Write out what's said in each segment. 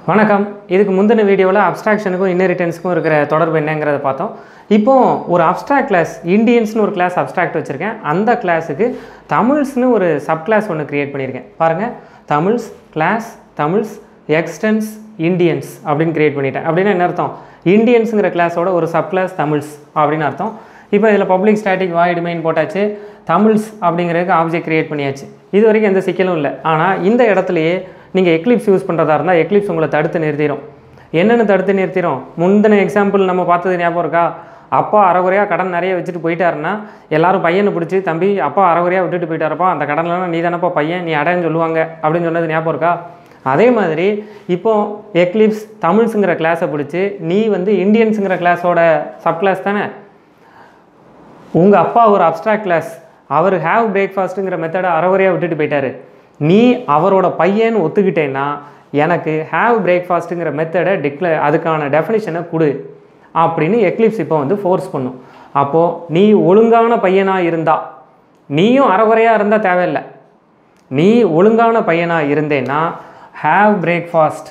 வணக்கம் இதுக்கு முந்தின வீடியோவில் அப்ஸ்ட்ராக்ஷனுக்கும் இன்னெரிட்டன்ஸுக்கும் இருக்கிற தொடர்பு என்னங்கிறத பார்த்தோம் இப்போ ஒரு அப்ஸ்ட்ராக்ட் கிளாஸ் இண்டியன்ஸ்னு ஒரு கிளாஸ் அப்ஸ்ட்ராக்ட் வச்சுருக்கேன் அந்த கிளாஸுக்கு தமிழ்ஸ்னு ஒரு சப் கிளாஸ் ஒன்று க்ரியேட் பண்ணியிருக்கேன் பாருங்கள் Tamils class Tamils extends Indians அப்படின்னு க்ரியேட் பண்ணிட்டேன் அப்படின்னா என்ன அர்த்தம் இண்டியன்ஸுங்கிற கிளாஸோட ஒரு சப் கிளாஸ் தமிழ்ஸ் அப்படின்னு அர்த்தம் இப்போ இதில் பப்ளிக் ஸ்டாட்டிக் வாய்டு மெயின் போட்டாச்சு தமிழ்ஸ் அப்படிங்கிறதுக்கு ஆப்ஜெக்ட் க்ரியேட் பண்ணியாச்சு இது வரைக்கும் எந்த சிக்கலும் இல்லை ஆனால் இந்த இடத்துலையே நீங்கள் எக்லிப்ஸ் யூஸ் பண்ணுறதா இருந்தால் எக்லிப்ஸ் உங்களை தடுத்து நிறுத்திடும் என்னென்னு தடுத்து நிறுத்திடும் முந்தின எக்ஸாம்பிள் நம்ம பார்த்தது ஞாபகம் இருக்கா அப்பா அறகுறையாக கடன் நிறைய வச்சுட்டு போயிட்டாருன்னா எல்லாரும் பையனை பிடிச்சி தம்பி அப்பா அறகுறையாக விட்டுட்டு போயிட்டாரப்பா அந்த கடன்லாம் நீ தானப்பா பையன் நீ அடைன்னு சொல்லுவாங்க அப்படின்னு சொன்னது ஞாபகம் இருக்கா அதே மாதிரி இப்போ எக்லிப்ஸ் தமிழ்ஸுங்கிற கிளாஸை பிடிச்சி நீ வந்து இந்தியன்ஸுங்கிற கிளாஸோட சப் கிளாஸ் தானே உங்கள் அப்பா ஒரு அப்ஸ்ட்ராக்ட் கிளாஸ் அவர் ஹேவ் பிரேக்ஃபாஸ்ட்டுங்கிற மெத்தடை அறகுறையாக விட்டுட்டு போயிட்டாரு நீ அவரோட பையன் ஒத்துக்கிட்டேன்னா எனக்கு ஹேவ் பிரேக்ஃபாஸ்ட்டுங்கிற மெத்தடை டிக்ளே அதுக்கான டெஃபினிஷனை கொடு அப்படின்னு எக்லிப்ஸ் இப்போ வந்து ஃபோர்ஸ் பண்ணும் அப்போது நீ ஒழுங்கான பையனாக இருந்தா நீயும் அறகுறையாக இருந்தால் தேவையில்லை நீ ஒழுங்கான பையனாக இருந்தேன்னா ஹேவ் பிரேக்ஃபாஸ்ட்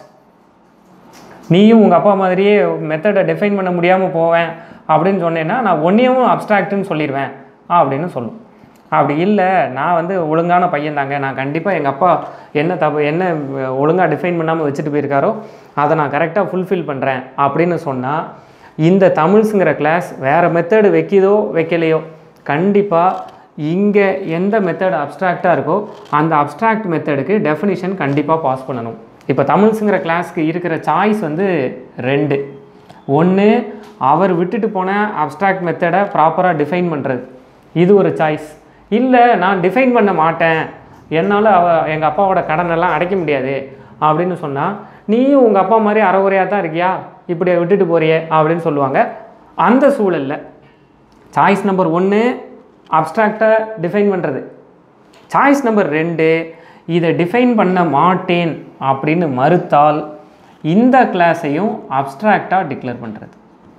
நீயும் உங்கள் அப்பா மாதிரியே மெத்தடை டிஃபைன் பண்ண முடியாமல் போவேன் அப்படின்னு சொன்னேன்னா நான் ஒன்றையும் அப்ஸ்ட்ராக்ட்னு சொல்லிடுவேன் அப்படின்னு சொல்லும் அப்படி இல்லை நான் வந்து ஒழுங்கான பையன் தாங்க நான் கண்டிப்பாக எங்கள் அப்பா என்ன தப்பு என்ன ஒழுங்காக டிஃபைன் பண்ணாமல் வச்சுட்டு போயிருக்காரோ அதை நான் கரெக்டாக ஃபுல்ஃபில் பண்ணுறேன் அப்படின்னு சொன்னால் இந்த தமிழ்ஸுங்கிற கிளாஸ் வேறு மெத்தடு வைக்கிதோ வைக்கலையோ கண்டிப்பாக இங்கே எந்த மெத்தட் அப்ஸ்ட்ராக்டாக இருக்கோ அந்த அப்ஸ்ட்ராக்ட் மெத்தடுக்கு டெஃபினிஷன் கண்டிப்பாக பாஸ் பண்ணணும் இப்போ தமிழ்ஸுங்கிற கிளாஸ்க்கு இருக்கிற சாய்ஸ் வந்து ரெண்டு ஒன்று அவர் விட்டுட்டு போன அப்ஸ்ட்ராக்ட் மெத்தடை ப்ராப்பராக டிஃபைன் பண்ணுறது இது ஒரு சாய்ஸ் இல்லை நான் டிஃபைன் பண்ண மாட்டேன் என்னால் அவ எங்கள் அப்பாவோட கடனெல்லாம் அடைக்க முடியாது அப்படின்னு சொன்னால் நீயும் உங்கள் அப்பா மாதிரி அறகுறையாக தான் இருக்கியா இப்படி விட்டுட்டு போறியே அப்படின்னு சொல்லுவாங்க அந்த சூழலில் சாய்ஸ் நம்பர் ஒன்று அப்ஸ்ட்ராக்டை டிஃபைன் பண்ணுறது சாய்ஸ் நம்பர் ரெண்டு இதை டிஃபைன் பண்ண மாட்டேன் அப்படின்னு மறுத்தால் இந்த கிளாஸையும் அப்ஸ்ட்ராக்டாக டிக்ளேர் பண்ணுறது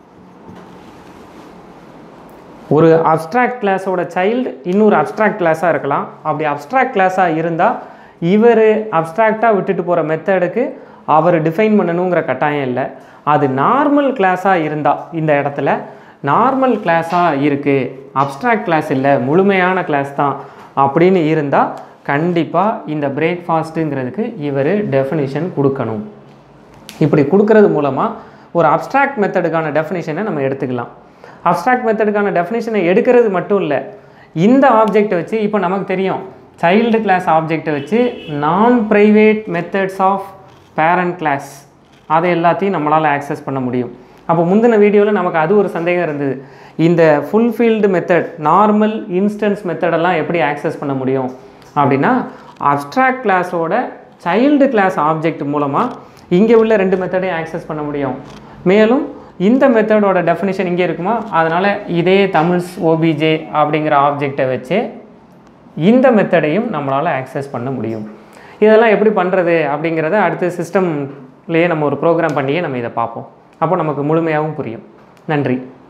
ஒரு அப்ஸ்ட்ராக்ட் கிளாஸோட சைல்டு இன்னொரு அப்ஸ்ட்ராக்ட் கிளாஸாக இருக்கலாம் அப்படி அப்ஸ்ட்ராக்ட் கிளாஸாக இருந்தால் இவர் அப்ஸ்ட்ராக்டாக விட்டுட்டு போகிற மெத்தடுக்கு அவர் டிஃபைன் பண்ணணுங்கிற கட்டாயம் இல்லை அது நார்மல் கிளாஸாக இருந்தால் இந்த இடத்துல நார்மல் கிளாஸாக இருக்குது அப்ஸ்ட்ராக்ட் கிளாஸ் இல்லை முழுமையான கிளாஸ் தான் அப்படின்னு இருந்தால் கண்டிப்பாக இந்த பிரேக்ஃபாஸ்ட்டுங்கிறதுக்கு இவர் டெஃபினிஷன் கொடுக்கணும் இப்படி கொடுக்கறது மூலமாக ஒரு அப்ஸ்ட்ராக்ட் மெத்தடுக்கான டெஃபினிஷனை நம்ம எடுத்துக்கலாம் அப்ஸ்ட்ராக்ட் மெத்தடுக்கான டெஃபினிஷனை எடுக்கிறது மட்டும் இல்லை இந்த ஆப்ஜெக்டை வச்சு இப்போ நமக்கு தெரியும் சைல்டு கிளாஸ் ஆப்ஜெக்டை வச்சு நான் private methods of parent class அதை எல்லாத்தையும் நம்மளால் ஆக்சஸ் பண்ண முடியும் அப்போ முந்தின வீடியோவில் நமக்கு அது ஒரு சந்தேகம் இருந்தது இந்த ஃபுல்ஃபீல்டு மெத்தட் நார்மல் இன்ஸ்டன்ஸ் மெத்தடெல்லாம் எப்படி ஆக்சஸ் பண்ண முடியும் அப்படின்னா அப்ஸ்ட்ராக்ட் கிளாஸோட சைல்டு கிளாஸ் ஆப்ஜெக்ட் மூலமாக இங்கே உள்ள ரெண்டு மெத்தடையும் ஆக்சஸ் பண்ண முடியும் மேலும் இந்த மெத்தடோட டெஃபினிஷன் இங்கே இருக்குமா அதனால் இதே தமிழ்ஸ் ஓபிஜே அப்படிங்கிற ஆப்ஜெக்டை வச்சு இந்த மெத்தடையும் நம்மளால் ஆக்சஸ் பண்ண முடியும் இதெல்லாம் எப்படி பண்ணுறது அப்படிங்கிறத அடுத்த சிஸ்டம்லேயே நம்ம ஒரு ப்ரோக்ராம் பண்ணியே நம்ம இதை பார்ப்போம் அப்போ நமக்கு முழுமையாகவும் புரியும் நன்றி